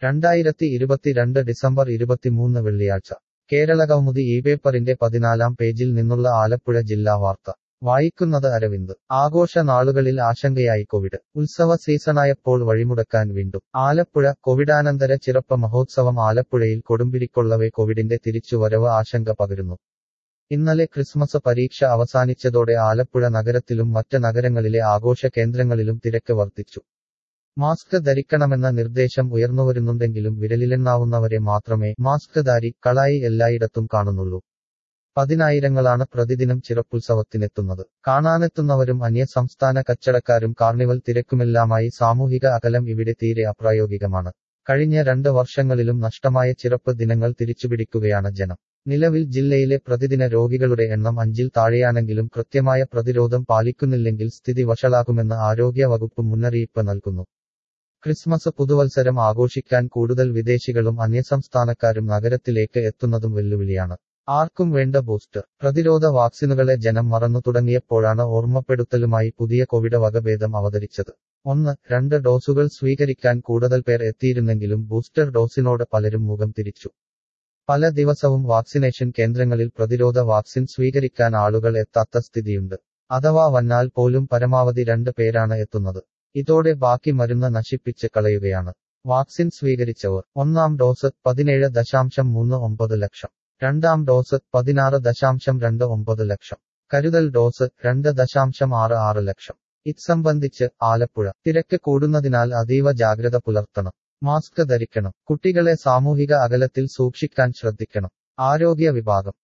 രണ്ടായിരത്തി ഇരുപത്തിരണ്ട് ഡിസംബർ ഇരുപത്തിമൂന്ന് വെള്ളിയാഴ്ച കേരളകൗമുദി ഈ പേപ്പറിന്റെ പതിനാലാം പേജിൽ നിന്നുള്ള ആലപ്പുഴ ജില്ലാ വാർത്ത വായിക്കുന്നത് അരവിന്ദ് ആഘോഷ നാളുകളിൽ ആശങ്കയായി കോവിഡ് ഉത്സവ സീസണായപ്പോൾ വഴിമുടക്കാൻ വീണ്ടും ആലപ്പുഴ കോവിഡാനന്തര ചിറപ്പ മഹോത്സവം ആലപ്പുഴയിൽ കൊടുമ്പിരിക്കൊള്ളവെ കോവിഡിന്റെ തിരിച്ചുവരവ് ആശങ്ക പകരുന്നു ഇന്നലെ ക്രിസ്മസ് പരീക്ഷ അവസാനിച്ചതോടെ ആലപ്പുഴ നഗരത്തിലും മറ്റ് നഗരങ്ങളിലെ ആഘോഷ കേന്ദ്രങ്ങളിലും തിരക്ക് വർദ്ധിച്ചു മാസ്ക് ധരിക്കണമെന്ന നിർദ്ദേശം ഉയർന്നുവരുന്നുണ്ടെങ്കിലും വിരലിലെണ്ണാവുന്നവരെ മാത്രമേ മാസ്ക് ധാരി കളായി എല്ലായിടത്തും കാണുന്നുള്ളൂ പതിനായിരങ്ങളാണ് പ്രതിദിനം ചിറപ്പുത്സവത്തിനെത്തുന്നത് കാണാനെത്തുന്നവരും അന്യസംസ്ഥാന കച്ചടക്കാരും കാർണിവൽ തിരക്കുമെല്ലാമായി സാമൂഹിക അകലം ഇവിടെ തീരെ അപ്രായോഗികമാണ് കഴിഞ്ഞ രണ്ട് വർഷങ്ങളിലും നഷ്ടമായ ചിറപ്പ് ദിനങ്ങൾ തിരിച്ചുപിടിക്കുകയാണ് ജനം നിലവിൽ ജില്ലയിലെ പ്രതിദിന രോഗികളുടെ എണ്ണം അഞ്ചിൽ താഴെയാണെങ്കിലും കൃത്യമായ പ്രതിരോധം പാലിക്കുന്നില്ലെങ്കിൽ സ്ഥിതി വഷളാകുമെന്ന് ആരോഗ്യ വകുപ്പ് മുന്നറിയിപ്പ് നൽകുന്നു ക്രിസ്മസ് പുതുവത്സരം ആഘോഷിക്കാൻ കൂടുതൽ വിദേശികളും അന്യസംസ്ഥാനക്കാരും നഗരത്തിലേക്ക് എത്തുന്നതും വെല്ലുവിളിയാണ് ആർക്കും വേണ്ട ബൂസ്റ്റർ പ്രതിരോധ വാക്സിനുകളെ ജനം മറന്നു തുടങ്ങിയപ്പോഴാണ് ഓർമ്മപ്പെടുത്തലുമായി പുതിയ കോവിഡ് വകഭേദം അവതരിച്ചത് ഒന്ന് രണ്ട് ഡോസുകൾ സ്വീകരിക്കാൻ കൂടുതൽ പേർ എത്തിയിരുന്നെങ്കിലും ബൂസ്റ്റർ ഡോസിനോട് പലരും മുഖം തിരിച്ചു പല ദിവസവും വാക്സിനേഷൻ കേന്ദ്രങ്ങളിൽ പ്രതിരോധ വാക്സിൻ സ്വീകരിക്കാൻ ആളുകൾ എത്താത്ത സ്ഥിതിയുണ്ട് അഥവാ വന്നാൽ പോലും പരമാവധി രണ്ട് പേരാണ് എത്തുന്നത് ഇതോടെ ബാക്കി മരുന്ന് നശിപ്പിച്ച് കളയുകയാണ് വാക്സിൻ സ്വീകരിച്ചവർ ഒന്നാം ഡോസ് പതിനേഴ് ദശാംശം മൂന്ന് ഒമ്പത് ലക്ഷം രണ്ടാം ഡോസ് പതിനാറ് ദശാംശം രണ്ട് ഒമ്പത് ലക്ഷം കരുതൽ ഡോസ് രണ്ട് ദശാംശം ആറ് ആറ് ലക്ഷം ഇത് സംബന്ധിച്ച് ആലപ്പുഴ തിരക്ക് കൂടുന്നതിനാൽ അതീവ ജാഗ്രത പുലർത്തണം മാസ്ക് ധരിക്കണം കുട്ടികളെ സാമൂഹിക അകലത്തിൽ സൂക്ഷിക്കാൻ ശ്രദ്ധിക്കണം ആരോഗ്യ വിഭാഗം